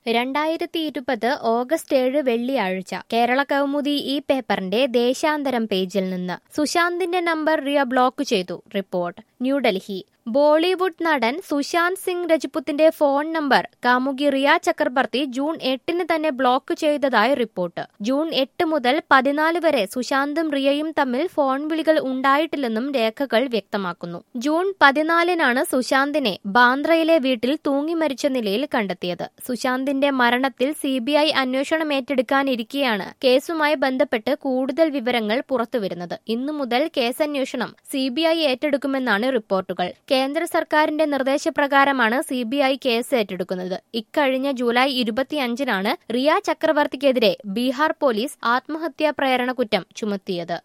രണ്ടായിരത്തി ഇരുപത് ഓഗസ്റ്റ് ഏഴ് വെള്ളിയാഴ്ച കേരള കൗമുദി ഈ പേപ്പറിന്റെ ദേശാന്തരം പേജിൽ നിന്ന് സുശാന്തിന്റെ നമ്പർ റിയ ബ്ലോക്ക് ചെയ്തു റിപ്പോർട്ട് ന്യൂഡൽഹി ബോളിവുഡ് നടൻ സുശാന്ത് സിംഗ് രജ്പുത്തിന്റെ ഫോൺ നമ്പർ കാമുകി റിയ ചക്രബർത്തി ജൂൺ എട്ടിന് തന്നെ ബ്ലോക്ക് ചെയ്തതായി റിപ്പോർട്ട് ജൂൺ എട്ട് മുതൽ പതിനാല് വരെ സുശാന്തും റിയയും തമ്മിൽ ഫോൺ വിളികൾ ഉണ്ടായിട്ടില്ലെന്നും രേഖകൾ വ്യക്തമാക്കുന്നു ജൂൺ പതിനാലിനാണ് സുശാന്തിനെ ബാന്ദ്രയിലെ വീട്ടിൽ തൂങ്ങി മരിച്ച നിലയിൽ കണ്ടെത്തിയത് സുശാന്തിന്റെ മരണത്തിൽ സിബിഐ അന്വേഷണം ഏറ്റെടുക്കാനിരിക്കെയാണ് കേസുമായി ബന്ധപ്പെട്ട് കൂടുതൽ വിവരങ്ങൾ പുറത്തുവരുന്നത് ഇന്നു മുതൽ കേസന്വേഷണം സിബിഐ ഏറ്റെടുക്കുമെന്നാണ് റിപ്പോർട്ടുകൾ കേന്ദ്ര സർക്കാരിന്റെ നിർദ്ദേശപ്രകാരമാണ് സിബിഐ കേസ് ഏറ്റെടുക്കുന്നത് ഇക്കഴിഞ്ഞ ജൂലൈ ഇരുപത്തിയഞ്ചിനാണ് റിയ ചക്രവർത്തിക്കെതിരെ ബീഹാർ പോലീസ് ആത്മഹത്യാ പ്രേരണ കുറ്റം ചുമത്തിയത്